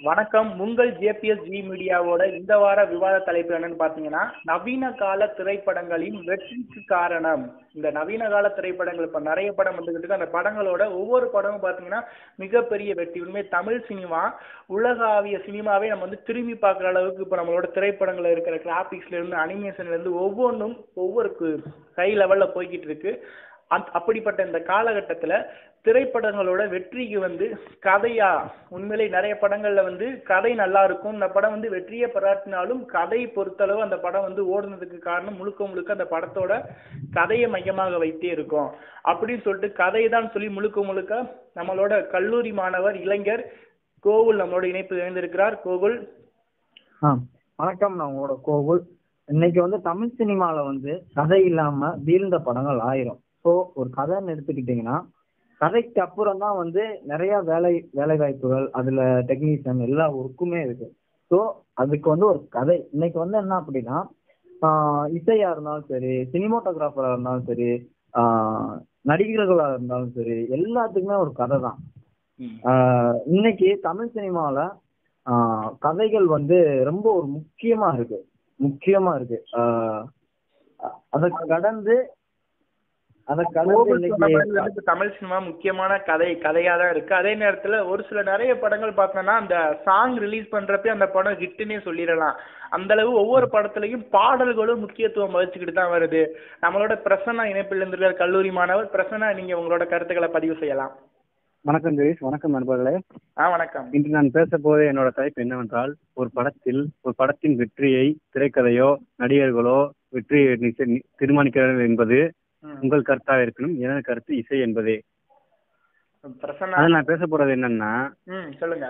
வணக்கம் உங்கள் JBS G மீடியாவோட இந்த வார விவாத தலைப்பு என்னன்னு பாத்தீங்கன்னா நவீன கால திரைப்படங்களின் வெற்றிக்கு காரணம் இந்த நவீன கால திரைப்படங்கள் இப்ப நிறைய படம் வந்துகிட்டு இருக்கு அந்த படங்களோட ஒவ்வொரு படமும் பாத்தீங்கன்னா மிகப்பெரிய வெற்றி உண்மை தமிழ் சினிமா உலகாவிய சினிமாவே நம்ம வந்து திரும்பி பார்க்குற அளவுக்கு இப்ப நம்மளோட திரைப்படங்கள்ல இருக்கிற கிராபிக்ஸ்ல இருந்து அனிமேஷன்ல இருந்து ஒவ்வொன்றும் ஒவ்வொரு ஹை லெவல்ல போய்கிட்டு இருக்கு அந் அப்படிப்பட்ட இந்த காலகட்டத்துல திரைப்படங்களோட வெற்றிக்கு வந்து கதையா உண்மையிலே நிறைய படங்கள்ல வந்து கதை நல்லா இருக்கும் இந்த படம் வந்து வெற்றியை பாராட்டினாலும் கதை பொறுத்தளவு அந்த படம் வந்து ஓடுனதுக்கு காரணம் முழுக்க முழுக்க அந்த படத்தோட கதையை மையமாக வைத்தே இருக்கும் அப்படின்னு சொல்லிட்டு கதை தான் சொல்லி முழுக்க முழுக்க நம்மளோட கல்லூரி மாணவர் இளைஞர் கோகுல் நம்மளோட இணைப்பு இணைந்திருக்கிறார் கோகுல் ஆ வணக்கம் நான் உங்களோட கோகுல் இன்னைக்கு வந்து தமிழ் சினிமால வந்து கதை இல்லாம வீழ்ந்த படங்கள் ஆயிரம் ஸோ ஒரு கதைன்னு எடுத்துக்கிட்டீங்கன்னா கதைக்கு அப்புறம் தான் வந்து நிறைய வேலை வேலை வாய்ப்புகள் அதுல டெக்னீஷியன் எல்லா ஒர்க்குமே இருக்கு ஸோ அதுக்கு வந்து ஒரு கதை இன்னைக்கு வந்து என்ன அப்படின்னா ஆஹ் இசையா இருந்தாலும் சரி சினிமோட்டோகிராஃபரா இருந்தாலும் சரி ஆஹ் நடிகர்களா இருந்தாலும் சரி எல்லாத்துக்குமே ஒரு கதை தான் ஆஹ் இன்னைக்கு தமிழ் சினிமால ஆஹ் கதைகள் வந்து ரொம்ப ஒரு முக்கியமா இருக்கு முக்கியமா இருக்கு ஆஹ் அதை கடந்து அதை கடந்து கோகுல் சொன்ன மாதிரி இன்னைக்கு வந்து இப்ப தமிழ் சினிமா முக்கியமான கதை கதையா தான் இருக்கு அதே நேரத்துல ஒரு சில நிறைய படங்கள் பார்த்தோம்னா அந்த சாங் ரிலீஸ் பண்றப்ப அந்த படம் ஹிட்னே சொல்லிடலாம் அந்த அளவு ஒவ்வொரு படத்துலயும் பாடல்களும் முக்கியத்துவம் வகிச்சுக்கிட்டு தான் வருது நம்மளோட பிரசன்னா இணைப்பில் இருந்திருக்கிற கல்லூரி மாணவர் பிரசன்னா நீங்க உங்களோட கருத்துக்களை பதிவு செய்யலாம் வணக்கம் ஜெயேஷ் வணக்கம் நண்பர்களே ஆ வணக்கம் இன்று நான் பேச போவது என்னோட தலைப்பு என்னவென்றால் ஒரு படத்தில் ஒரு படத்தின் வெற்றியை திரைக்கதையோ நடிகர்களோ வெற்றியை நிச்ச- தீர்மானிக்கிறார்கள் என்பது ம். உங்கள் கருத்தாக இருக்கணும் எனது கருத்து இசை என்பதே பிரசன்னா அதில் நான் பேச போறது என்னன்னா ம் சொல்லுங்க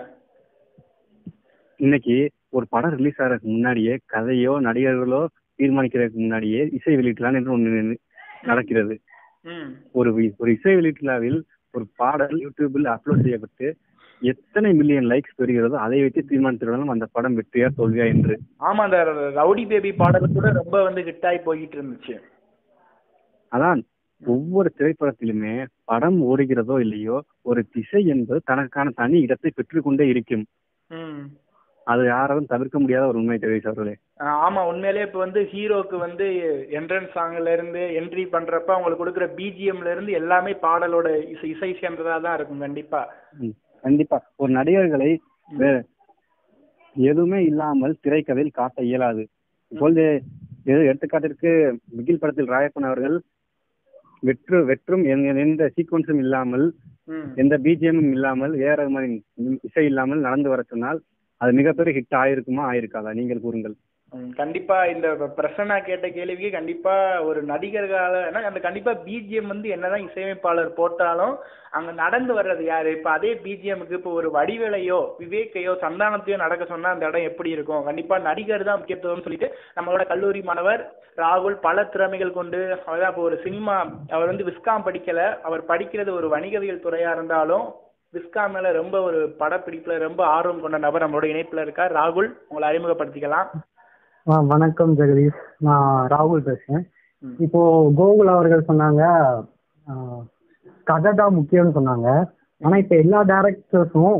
இன்னைக்கு ஒரு படம் ரிலீஸ் ஆகிறதுக்கு முன்னாடியே கதையோ நடிகர்களோ தீர்மானிக்கிறதுக்கு முன்னாடியே இசை வெளியிடலாம் என்று ஒன்று நடக்கிறது ம் ஒரு வி- ஒரு இசை வெளியீட்டு விழாவில் ஒரு பாடல் யூடியூபில் அப்லோட் செய்யப்பட்டு எத்தனை மில்லியன் லைக்ஸ் பெறுகிறதோ அதை வைத்து தீர்மானித்துவிடலாம் அந்த படம் வெற்றியா தோல்வியா என்று ஆமா அந்த ரவுடி பேபி பாடல் கூட ரொம்ப வந்து ஹிட் ஆகி போய்கிட்டு இருந்துச்சு அதான் ஒவ்வொரு திரைப்படத்திலுமே படம் ஓடுகிறதோ இல்லையோ ஒரு திசை என்பது தனக்கான தனி இடத்தை பெற்றுக்கொண்டே இருக்கும் ம் அது யாராலும் தவிர்க்க முடியாத ஒரு உண்மை தெரிவிச்சு அவர்களே ஆஹ் ஆமா உண்மையிலேயே இப்ப வந்து ஹீரோக்கு வந்து என்ட்ரன்ஸ் சாங்ல இருந்து என்ட்ரி பண்றப்ப அவங்களுக்கு கொடுக்குற பிஜிஎம்ல இருந்து எல்லாமே பாடலோட இசை இசை சேர்ந்ததா தான் இருக்கும் கண்டிப்பா ம், கண்டிப்பா ஒரு நடிகர்களை வே- எதுவுமே இல்லாமல் திரைக்கதையில் காட்ட இயலாது இப்பொழுது எது எடுத்துக்காட்டிற்கு பிகில் படத்தில் ராயப்பன் அவர்கள் வெற்று வெற்றும் எந்த- எந்த சீக்வன்ஸும் இல்லாமல் ம் எந்த பிஜிஎம்மும் இல்லாமல் ஏ ஆர் ரஹ்மானின் இசை இல்லாமல் நடந்து வர சொன்னால் அது மிகப்பெரிய ஹிட் ஆயிருக்குமா ஆயிருக்காதா நீங்கள் கூறுங்கள் ம், கண்டிப்பா இந்த பிரசன்னா கேட்ட கேள்விக்கு கண்டிப்பா ஒரு நடிகர்களால ஏன்னா அந்த கண்டிப்பா பிஜிஎம் வந்து என்னதான் இசையமைப்பாளர் போட்டாலும் அங்க நடந்து வர்றது யாரு இப்ப அதே பிஜிஎம்க்கு இப்ப ஒரு வடிவேலையோ விவேக்கையோ சந்தானத்தையோ நடக்க சொன்னா அந்த இடம் எப்படி இருக்கும் கண்டிப்பா நடிகர் தான் முக்கியத்துவம்னு சொல்லிட்டு நம்மளோட கல்லூரி மாணவர் ராகுல் பல திறமைகள் கொண்டு அதான் இப்போ ஒரு சினிமா அவர் வந்து விஸ்காம் படிக்கல அவர் படிக்கிறது ஒரு வணிகவியல் துறையா இருந்தாலும் விஸ்காம் மேல ரொம்ப ஒரு படப்பிடிப்புல ரொம்ப ஆர்வம் கொண்ட நபர் நம்மளோட இணைப்புல இருக்கார் ராகுல் உங்களை அறிமுகப்படுத்திக்கலாம் ஆ வணக்கம் ஜெகதீஷ் நான் ராகுல் பேசுறேன் ம். இப்போ கோகுல் அவர்கள் சொன்னாங்க ஆ, கதை தான் முக்கியம்னு சொன்னாங்க ஆனா இப்ப எல்லா டேரக்டர்ஸும்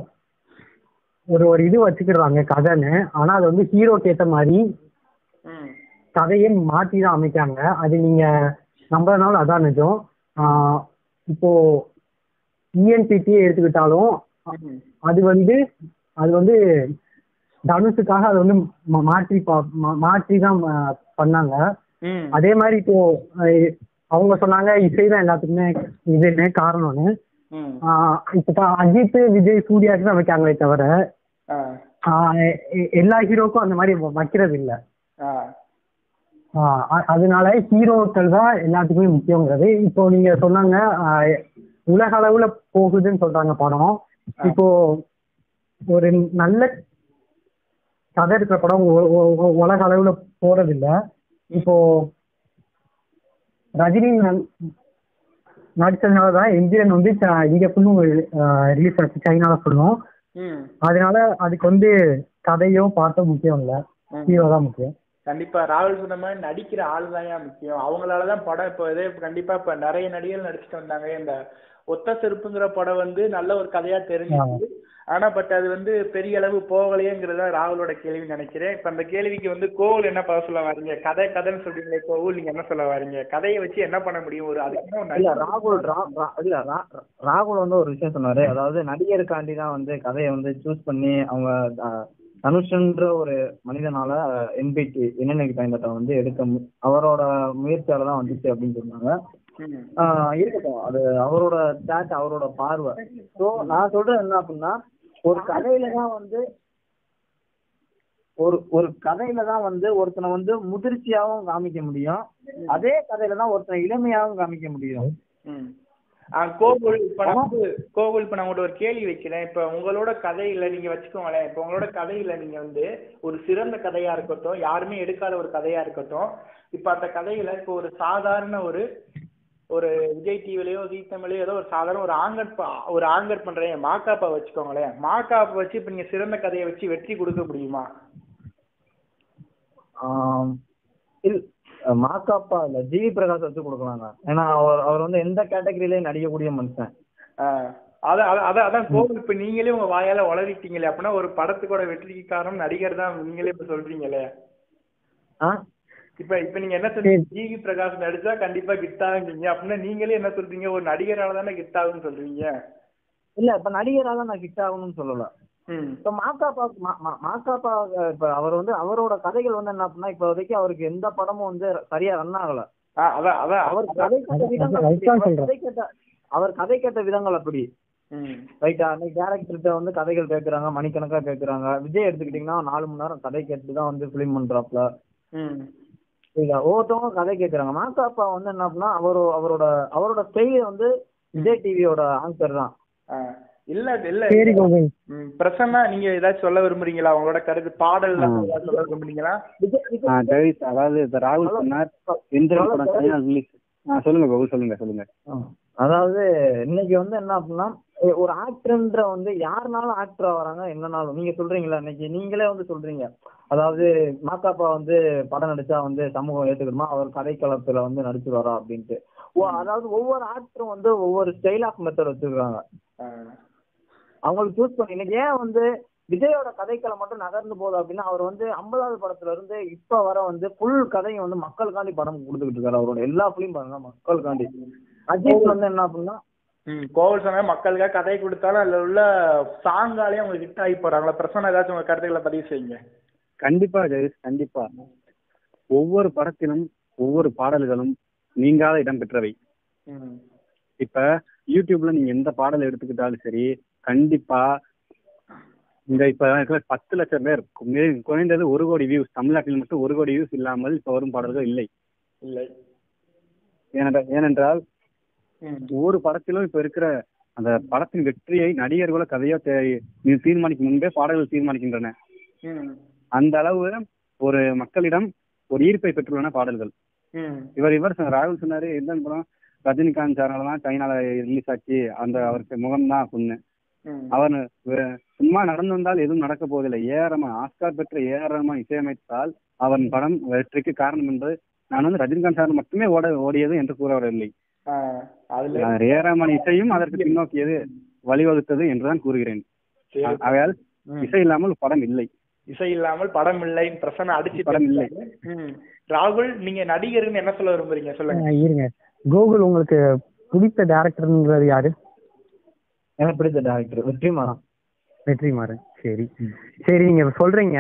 ஒரு ஒரு இது வச்சுக்கிறாங்க கதைன்னு ஆனா அது வந்து ஹீரோக்கு ஏத்த மாதிரி ம் கதையை மாத்தி தான் அமைக்காங்க அது நீங்க நம்புறதுனால அதான் நிஜம் ஆ, இப்போ இஎன்பிடியே எடுத்துக்கிட்டாலும் ம். அது வந்து அது வந்து தனுஷுக்காக அது வந்து மா- மாற்றி பா- மா- மாற்றி தான் ஆ, பண்ணாங்க ம் அதே மாதிரி இப்போ அஹ், அவங்க சொன்னாங்க இசை தான் எல்லாத்துக்குமே இதுன்னு காரணம்னு ம் ஆஹ் இப்போ பா- அஜித் விஜய் சூர்யாவுக்கு தான் வைக்காங்களே தவிர ஆ ஆஹ் எ- எல்லா ஹீரோக்கும் அந்த மாதிரி வ- வைக்கிறது இல்ல ஆ ஆஹ் அ- அதனால ஹீரோக்கள் தான் எல்லாத்துக்குமே முக்கியங்கிறது இப்போ நீங்க சொன்னாங்க ஆஹ் உலக அளவுல போகுதுன்னு சொல்றாங்க படம் இப்போ ஒரு நல்ல கதை இருக்கிற படம் ஒ- ஒ- ஒ- உலக அளவுல போறதில்ல இப்போ ரஜினி நன்- நடிச்சதுனால தான் எந்திரன் வந்து ச- இங்க ஃபுல்லும் ரிலீஸ் ஆச்சு சைனால ஃபுல்லும் ம் அதனால அதுக்கு வந்து கதையோ பாட்டோ முக்கியம் இல்ல ம். ஹீரோ தான் முக்கியம் கண்டிப்பா ராகுல் சொன்ன மாதிரி நடிக்கிற ஆள் தான் முக்கியம் அவங்களாலதான் படம் இப்போ இதே கண்டிப்பா இப்ப நிறைய நடிகர்கள் நடிச்சுட்டு வந்தாங்க இந்த ஒத்த செருப்புங்கிற படம் வந்து நல்ல ஒரு கதையா தெரிஞ்சிச்சு ஆனா பட் அது வந்து பெரிய அளவு போகலையேங்கிறதா ராகுலோட கேள்வி நினைக்கிறேன் இப்ப அந்த கேள்விக்கு வந்து கோவில் என்ன பதில் சொல்ல வரீங்க கதை கதைன்னு சொல்றீங்களே கோவில் நீங்க என்ன சொல்ல வரீங்க கதையை வச்சு என்ன பண்ண முடியும் ஒரு அதுக்கு என்ன ஒரு இல்ல நடிகர் ராகுல் ரா- ரா- இல்ல ரா- ராகுல் வந்து ஒரு விஷயம் சொன்னாரு அதாவது நடிகருக்காண்டி தான் வந்து கதையை வந்து சூஸ் பண்ணி அவங்க அஹ், தனுஷ்ன்ற ஒரு மனிதனால என்பிடி இணைநகை பயந்தத்தை வந்து எடுக்க மு- அவரோட முயற்சியால தான் வந்துச்சு அப்படின்னு சொன்னாங்க ம். ஆஹ் இருக்கட்டும் அது அவரோட ஸ்டாட் அவரோட பார்வை ஸோ நான் சொல்றது என்ன அப்படின்னா ஒரு கதையில தான் வந்து ஒரு ஒரு கதையில தான் வந்து ஒருத்தனை வந்து முதிர்ச்சியாவும் காமிக்க முடியும் அதே கதையில தான் ஒருத்தனை இளமையாவும் காமிக்க முடியும் ம். ஆ, கோகுல் இப்ப நான் வந்து கோகுல் இப்ப நான் உங்கள்ட்ட ஒரு கேள்வி வைக்கிறேன் இப்ப உங்களோட கதையில நீங்க வச்சுக்கோங்களேன் இப்ப உங்களோட கதையில நீங்க வந்து ஒரு சிறந்த கதையா இருக்கட்டும் யாருமே எடுக்காத ஒரு கதையா இருக்கட்டும் இப்ப அந்த கதையில இப்ப ஒரு சாதாரண ஒரு ஒரு விஜய் டிவிலயோ ஜீ தமிழ்லயோ ஏதோ ஒரு சாதாரண ஒரு ஆங்கர் ப- ஒரு ஆங்கர் பண்றேன் மாக்காப்பா வச்சுக்கோங்களேன் மாக்காப்பா வச்சு இப்ப நீங்க சிறந்த கதையை வச்சு வெற்றி கொடுக்க முடியுமா ஆம், இல் மாக்காப்பா இல்ல ஜிவி பிரகாஷ் வச்சு கொடுக்கலாங்க ஏன்னா அவர் அவர் வந்து எந்த கேட்டகரியிலயும் நடிக்கக்கூடிய மனுஷன் ஆ, அதான் அதான் அதான் அதான் கோகுல் இப்ப நீங்களே உங்க வாயால உளறிட்டீங்களே அப்படின்னா ஒரு படத்துக்கோட வெற்றிக்கு காரணம் நடிகர் தான் நீங்களே இப்ப சொல்றீங்களே ஆ இப்ப இப்ப நீங்க என்ன சொல்றீங்க ஜிவி பிரகாஷ் நடிச்சா கண்டிப்பா கிட் ஆகுங்க அப்படின்னா நீங்களே என்ன சொல்றீங்க ஒரு நடிகரால தானே கிட் ஆகுன்னு சொல்றீங்க இல்ல இப்ப நடிகரால நான் ஹிட் ஆகணும்னு சொல்லல ம் இப்ப மாக்காப்பா மா- மா- மாக்காப்பா அஹ், இப்ப அவர் வந்து அவரோட கதைகள் வந்து என்ன பண்ணா இப்ப வரைக்கும் அவருக்கு எந்த படமும் வந்து சரியா ரன் ஆகல ஆ, அதான் அதான் அவர் அதான். கதை கேட்ட விதங்கள் அப்படி. அதுதான் அவர் சொல்றேன். கதை கேட்ட அவர் கதை கேட்ட விதங்கள் அப்படி ம் ரைட்டா அன்னைக்கு டேரக்டர்கிட்ட வந்து கதைகள் கேட்கறாங்க மணிக்கணக்கா கேட்கறாங்க விஜய் எடுத்துக்கிட்டீங்கன்னா நாலு மணி நேரம் கதை கேட்டுட்டு தான் வந்து ஃபிலிம் பண்றாப்ல ம் இல்ல ஒவ்வொருத்தவங்க கதை கேட்கறாங்க மாக்காப்பா வந்து என்ன பண்ணா அவரு அவரோட அவரோட ஸ்டைல் வந்து விஜய் டிவியோட ஆங்கர் தான் ஆ, இல்ல இல்ல சரி கோகுல் ம், பிரசன்னா நீங்க ஏதாச்சும் சொல்ல விரும்புறீங்களா உங்களோட கருத்து பாடல்ல ஏதாச்சும் சொல்ல விரும்புறீங்களா விஜய் விஜய் ஆ, ஜெகதீஷ் அதாவது இப்ப ராகுல் சொன்னார் இந்திரன் படம் ஃபைனல் ரிலீஸ் ஆ சொல்லுங்க கோகுல் சொல்லுங்க சொல்லுங்க ஆ. அதாவது இன்னைக்கு வந்து என்ன அப்படின்னா எ- ஒரு ஆக்டர்ன்ற வந்து யாருனாலும் ஆக்டரா வராங்க என்னனாலும் நீங்க சொல்றீங்களா இன்னைக்கு நீங்களே வந்து சொல்றீங்க அதாவது மாக்காப்பா வந்து படம் நடிச்சா வந்து சமூகம் ஏத்துக்கணுமா அவர் கதைக்களத்துல வந்து நடிச்சிருவாரா அப்படின்ட்டு ஓ அதாவது ஒவ்வொரு ஆக்டரும் வந்து ஒவ்வொரு ஸ்டைல் ஆஃப் மெத்தட் வச்சிருக்காங்க ஆ, அவங்களுக்கு சூஸ் பண்ணி இன்னைக்கு ஏன் வந்து விஜயோட கதைக்களம் மட்டும் நகர்ந்து போகுது அப்படின்னா அவர் வந்து ஐம்பதாவது படத்துல இருந்து இப்ப வர வந்து ஃபுல் கதையும் வந்து மக்களுக்காண்டி படம் கொடுத்துக்கிட்டு இருக்காரு அவரோட எல்லா ஃபிலிம் பாருங்க மக்களுக்காண்டி அஜித் வந்து என்ன அப்படின்னா ம் கோவில் சொன்ன மக்களுக்காக கதை கொடுத்தாலும் அதுல உள்ள சாங்காலே அவங்க ஹிட் ஆகி போறாங்களா பிரசன்னா ஏதாச்சும் உங்க கருத்துக்களை பதிவு செய்யுங்க கண்டிப்பா ஜெகதீஷ் கண்டிப்பா ஒவ்வொரு படத்திலும் ஒவ்வொரு பாடல்களும் நீங்காத இடம் பெற்றவை ம் இப்ப யூடியூப்ல நீங்க எந்த பாடல் எடுத்துக்கிட்டாலும் சரி கண்டிப்பா இந்த இப்ப இருக்கிற பத்து லட்சம் பேர் கு- குறைந்தது ஒரு கோடி வியூஸ் தமிழ்நாட்டில் மட்டும் ஒரு கோடி வியூஸ் இல்லாமல் இப்ப வரும் பாடல்கள் இல்லை இல்லை ஏனென்றால் ஏனென்றால் ம் ஒவ்வொரு படத்திலும் இப்ப இருக்கிற அந்த படத்தின் வெற்றியை நடிகர்களோ கதையோ தே- இது தீர்மானிக்கும் முன்பே பாடல்கள் தீர்மானிக்கின்றன ம் அந்த அளவு ஒரு மக்களிடம் ஒரு ஈர்ப்பை பெற்றுள்ளன பாடல்கள் ம் இவர் இவர் சொன்னார், ராகுல் சொன்னாரு இந்த படம் ரஜினிகாந்த் சாரால தான் சைனால ரிலீஸ் ஆச்சு அந்த அவருக்கு முகம் தான் பொண்ணு ம் அவர் வே- சும்மா நடந்து வந்தால் எதுவும் நடக்க போவதில்லை ஏஆர்மா ஆஸ்கார் பெற்ற ஏஆர்மா இசையமைத்தால் அவன் படம் வெற்றிக்கு காரணம் என்பது நான் வந்து ரஜினிகாந்த் சார் மட்டுமே ஓட ஓடியது என்று கூற வரவில்லை ஆ, அதுல ஏஆர்மான் இசையும் அதற்கு பின்னோக்கியது வழிவகுத்தது என்றுதான் கூறுகிறேன் சரி. ஆகையால் ம். இசை இல்லாமல் படம் இல்லை இசை இல்லாமல் படம் இல்லை பிரசன்ன அடிச்சு படம் இல்லை. ம் ராகுல் நீங்க நடிகர்னு என்ன சொல்ல விரும்புறீங்க சொல்லுங்க ஆ, இருங்க கோகுல் உங்களுக்கு பிடித்த டேரக்டர்ங்கிறது யாரு எனக்கு பிடித்த டேரக்டர் வெற்றிமாறன் வெற்றிமாறன் சரி சரி நீங்க சொல்றீங்க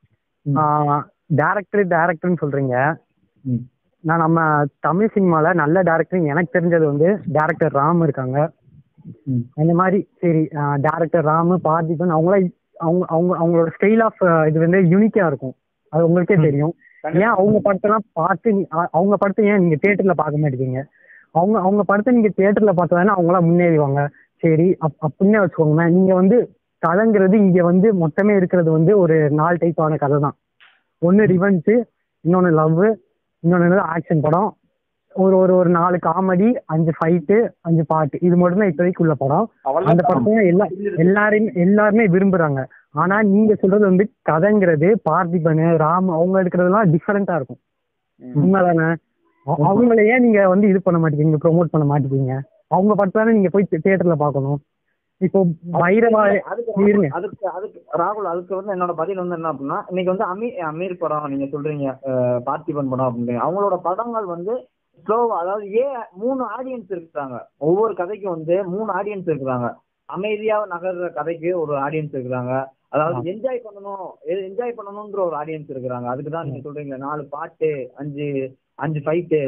டேரக்டர் டேரக்டர்னு சொல்றீங்க ம். நான் நம்ம தமிழ் சினிமால நல்ல டேரக்டர் எனக்கு தெரிஞ்சது வந்து டேரக்டர் ராம் இருக்காங்க ம். அந்த மாதிரி சரி டேரக்டர் ராமு பார்த்திபன் அவங்களாம் அவங்க அவங்க அவங்களோட ஸ்டைல் ஆஃப் இது வந்து யூனிக்கா இருக்கும் அது உங்களுக்கே தெரியும் ஏன் அவங்க படத்தெல்லாம் பார்த்து நீ- அ- அவங்க படத்தை ஏன் நீங்க தியேட்டர்ல பார்க்க மாட்டேங்கிறீங்க அவங்க அவங்க படத்தை நீங்க தியேட்டர்ல பார்த்தா அவங்களாம் முன்னேறிவாங்க சரி அப் அப்படின்னே வச்சுக்கோங்களேன் நீங்க வந்து கதைங்கிறது இங்க வந்து மொத்தமே இருக்கிறது வந்து ஒரு நாலு டைப்பான கதை தான் ஒன்னு ரிவென்ஸ் இன்னொன்னு லவ் இன்னொன்னு ஆக்ஷன் படம் ஒரு ஒரு ஒரு நாலு காமெடி அஞ்சு ஃபைட்டு அஞ்சு பாட்டு இது மட்டும் தான் இப்போதைக்கு உள்ள படம் அந்த படத்தை தான் எல்லா எல்லாரையும் எல்லாருமே விரும்புறாங்க ஆனா நீங்க சொல்றது வந்து கதைங்கிறது பார்த்திபன் ராம் அவங்க எடுக்கிறதெல்லாம் டிஃபரெண்டா இருக்கும் உண்மைதானே அ- அவங்கள ஏன் நீங்க வந்து இது பண்ண மாட்டேங்கிறீங்க ப்ரோமோட் பண்ண மாட்டேங்கிறீங்க அவங்க படத்தை தானே நீங்க போய் தியேட்டர்ல பார்க்கணும் இப்போ பைரவா அதுக்கு இருங்க அதுக்கு அதுக்கு ராகுல் அதுக்கு வந்து என்னோட பதில் வந்து என்ன அப்படின்னா இன்னைக்கு வந்து அமீர் அமீர் படம் நீங்க சொல்றீங்க அஹ், பார்த்திபன் படம் அப்படின்னு அவங்களோட படங்கள் வந்து ஸ்லோவா அதாவது ஏ மூணு ஆடியன்ஸ் இருக்கிறாங்க ஒவ்வொரு கதைக்கும் வந்து மூணு ஆடியன்ஸ் இருக்கிறாங்க அமைதியா நகர்ற கதைக்கு ஒரு ஆடியன்ஸ் இருக்கிறாங்க அதாவது என்ஜாய் பண்ணணும் என்ஜாய் பண்ணணும்ன்ற ஒரு ஆடியன்ஸ் இருக்கிறாங்க அதுக்கு தான் நீங்க சொல்றீங்க நாலு பாட்டு அஞ்சு அஞ்சு ஃபைட்டு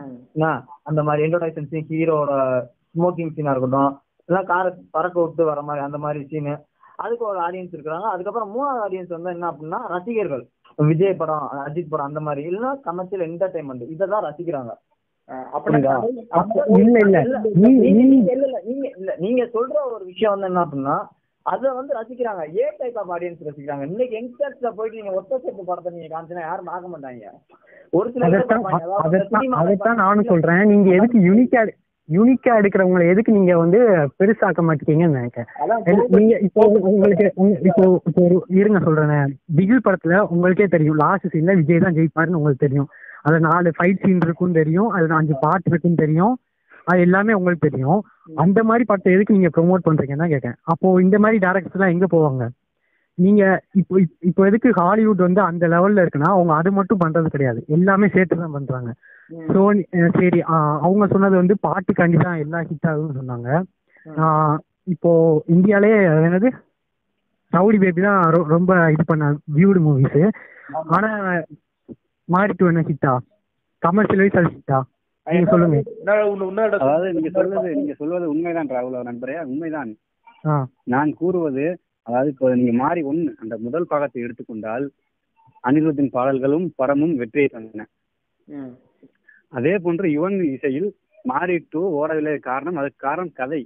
அந்த மாதிரி இன்ட்ரோடக்ஷன் சீன் ஹீரோட ஸ்மோக்கிங் சீனா இருக்கட்டும் இல்ல காரை பறக்க விட்டு வர மாதிரி அந்த மாதிரி சீனு அதுக்கு ஒரு ஆடியன்ஸ் இருக்கிறாங்க அதுக்கப்புறம் மூணாவது ஆடியன்ஸ் வந்து என்ன அப்படின்னா ரசிகர்கள் விஜய் படம் அஜித் படம் அந்த மாதிரி இல்லைன்னா கமர்ஷியல் என்டர்டைன்மெண்ட் இதை தான் ரசிக்கிறாங்க அப்படின்னா அப்ப இல்ல இல்ல இல்ல, நீ நீங்க நீ நீங்க- இல்ல இல்ல நீங்க இல்ல நீங்க சொல்ற ஒரு விஷயம் வந்து என்ன அப்படின்னா அத வந்து ரசிக்கிறாங்க ஏ டைப் ஆஃப் ஆடியன்ஸ் ரசிக்கிறாங்க இன்னைக்கு யங்ஸ்டர்ஸ்ல போயிட்டு நீங்க ஒத்த செட்டு படத்தை நீங்க காமிச்சினா யாரும் பார்க்க மாட்டாங்க ஒரு சில பேர் அதைத்தான் பார்ப்பாங்க. அதாவது அதைத்தான் cinema அதைத்தான் நானும் சொல்றேன் நீங்க எதுக்கு யூனிக்கா யூனிக்கா எடுக்கிறவங்களை எதுக்கு நீங்க வந்து பெருசாக்க மாட்டீங்கன்னு நினைக்கிறேன் அதான் எல்- நீங்க இப்போ உங்களுக்கு உங்க- இப்போ இப்போ ஒரு இருங்க சொல்றேன் பிகில் படத்துல உங்களுக்கே தெரியும் லாஸ்ட் சீன்ல விஜய் தான் ஜெயிப்பாருன்னு உங்களுக்கு தெரியும் அது நாலு ஃபைட் சீன் இருக்குன்னு தெரியும் அதுல அஞ்சு பாட்டு இருக்குன்னு தெரியும் அது எல்லாமே உங்களுக்கு தெரியும் அந்த மாதிரி படத்தை எதுக்கு நீங்க ப்ரோமோட் பண்றீங்கன்னு தான் கேட்கேன் அப்போ இந்த மாதிரி டேரக்டர்ஸ் எல்லாம் எங்க போவாங்க நீங்க இப்போ இப்போ எதுக்கு ஹாலிவுட் வந்து அந்த லெவல்ல இருக்குன்னா அவங்க அது மட்டும் பண்றது கிடையாது எல்லாமே சேர்த்து தான் பண்றாங்க ஸோ சரி ஆஹ் அவங்க சொன்னது வந்து பாட்டுக்காண்டி தான் எல்லா ஹிட் ஆகுதுன்னு சொன்னாங்க ஆஹ் இப்போ இந்தியாலே அது என்னது ரவுடி பேபி தான் ரொ- ரொம்ப இது பண்ண வியூடு மூவிஸ் ஆனா மாறிட்டு என்ன ஹிட்டா கமர்ஷியல் வைஸ் அது ஹிட்டா நீங்க சொல்லுங்க இன்னொரு- இன்னொரு- இன்னொரு அதாவது நீங்க சொல்வது நீங்க சொல்வது உண்மைதான் ராகுல் நண்பரே உண்மைதான் ஆ நான் கூறுவது அதாவது இப்போ நீங்க மாறி ஒண்ணு அந்த முதல் பாகத்தை எடுத்துக்கொண்டால் அனிருத்தின் பாடல்களும் படமும் வெற்றியை தந்தன ம். அதே போன்று யுவன் இசையில் மாறி டூ ஓடவில்லை காரணம் அதுக்கு காரணம் கதை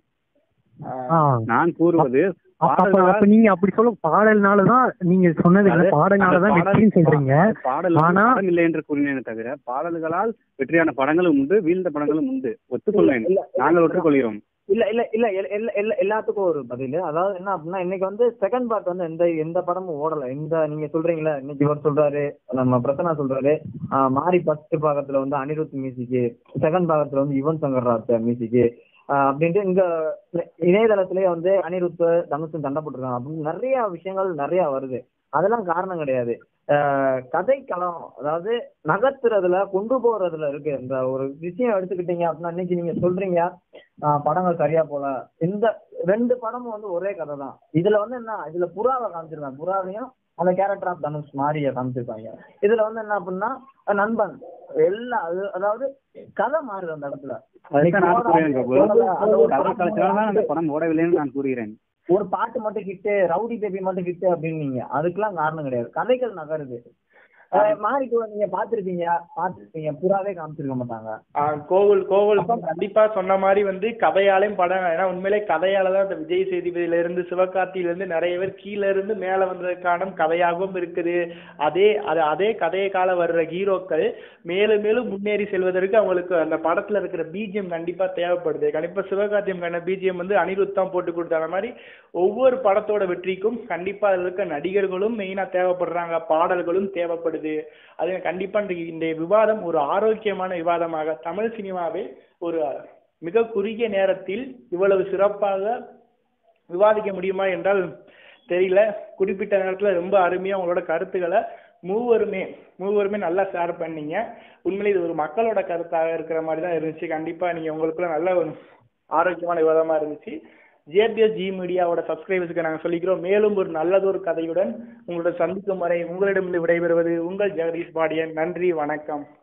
ஆ நான் கூறுவது அப்ப அப்ப- அப்ப நீங்க அப்படி சொல்ல பாடல்னாலதான் நீங்க சொன்னது இல்ல அது- பாடல்னாலதான் அது பாடல் வெற்றின்னு சொல்றீங்க பாடல் ஆனா- படம் இல்லை என்று கூறினேனே தவிர பாடல்களால் வெற்றியான படங்களும் உண்டு வீழ்ந்த படங்களும் உண்டு ஒத்துக்கொள்வேன் இல்ல, இல்ல. நாங்கள் ஒற்றுக்கொள்கிறோம் இல்ல இல்ல இல்ல எல்ல- எல்ல- எல்ல- எல்லாத்துக்கும் ஒரு பதில் அதாவது என்ன அப்படின்னா இன்னைக்கு வந்து செகண்ட் பார்ட் வந்து எந்த எந்த படமும் ஓடல இந்த நீங்க சொல்றீங்களா இன்னைக்கு இவர் சொல்றாரு நம்ம பிரசன்னா சொல்றாரு ஆஹ் மாரி ஃபர்ஸ்ட் பாகத்துல வந்து அனிருத் மியூசிக் செகண்ட் பாகத்துல வந்து யுவன் சங்கர் ராஜ் மியூசிக் அப்படின்ட்டு இங்க இணையதளத்திலேயே வந்து அனிருத் தனுஷும் சண்டை போட்டிருக்காங்க அப்படின்னு நிறைய விஷயங்கள் நிறைய வருது அதெல்லாம் காரணம் கிடையாது ஆஹ் கதைக்களம் அதாவது நகர்த்துறதுல கொண்டு போறதுல இருக்கு இந்த ஒரு விஷயம் எடுத்துக்கிட்டீங்க அப்படின்னா இன்னைக்கு நீங்க சொல்றீங்க ஆஹ் படங்கள் சரியா போல இந்த ரெண்டு படமும் வந்து ஒரே கதை தான் இதுல வந்து என்ன இதுல புறாவை காமிச்சிருக்காங்க புறாவையும் அந்த கேரக்டர் ஆஃப் தனுஷ் மாரிய காமிச்சிருக்காங்க இதுல வந்து என்ன அப்படின்னா அஹ் நண்பன் எல்லாம் அது- அதாவது கதை மாறுது அந்த இடத்துல அதுதான் நான் கூறுகிறேன் பிரபு அது ஒரு கதை கலைச்சனால்தான் அந்த படம் ஓடவில்லைன்னு நான் கூறுகிறேன் ஒரு பாட்டு மட்டும் ஹிட்டு ரவுடி பேபி மட்டும் ஹிட்டு அப்படின்னீங்க அதுக்கெல்லாம் காரணம் கிடையாது கதைகள் நகருது அஹ் மாறிக்கு நீங்க பாத்திருப்பீங்க பாத்திருப்பீங்க புறாவே காமிச்சிருக்க மாட்டாங்க ஆ, கோகுல் கோகுல் கண்டிப்பா சொன்ன மாதிரி வந்து கதையாலையும் படம் ஏன்னா உண்மையிலே கதையால தான் இந்த விஜய் சேதுபதியில இருந்து சிவகார்த்தியில இருந்து நிறைய பேர் கீழ இருந்து மேல வந்ததுக்கான கதையாகவும் இருக்குது அதே அது அதே கதையை கால வர்ற ஹீரோக்கள் மேலும் மேலும் முன்னேறி செல்வதற்கு அவங்களுக்கு அந்த படத்துல இருக்கிற பிஜிஎம் கண்டிப்பா தேவைப்படுது கண்டிப்பா சிவகார்த்தியம் கண்ட பிஜிஎம் வந்து அனிருத் தான் போட்டு கொடுத்தாங்க மாதிரி ஒவ்வொரு படத்தோட வெற்றிக்கும் கண்டிப்பா அதுல இருக்க நடிகர்களும் மெயினா தேவைப்படுறாங்க பாடல்களும் தேவைப்படுது அது கண்டிப்பா இந்த இந்த விவாதம் ஒரு ஆரோக்கியமான விவாதமாக தமிழ் சினிமாவை ஒரு மிக குறுகிய நேரத்தில் இவ்வளவு சிறப்பாக விவாதிக்க முடியுமா என்றால் தெரியல குறிப்பிட்ட நேரத்துல ரொம்ப அருமையா உங்களோட கருத்துக்களை மூவருமே மூவருமே நல்லா ஷேர் பண்ணீங்க உண்மையிலே இது ஒரு மக்களோட கருத்தாக இருக்கிற மாதிரி தான் இருந்துச்சு கண்டிப்பா நீங்க உங்களுக்குள்ள நல்ல ஒரு ஆரோக்கியமான விவாதமா இருந்துச்சு ஜேபிஎஸ் ஜி மீடியாவோட சப்ஸ்கிரைபர்ஸ்க்கு நாங்கள் சொல்லிக்கிறோம் மேலும் ஒரு நல்லதொரு கதையுடன் உங்களோட சந்திக்கும் வரை உங்களிடமிருந்து விடைபெறுவது உங்கள் ஜெகதீஷ் பாடியன் நன்றி வணக்கம்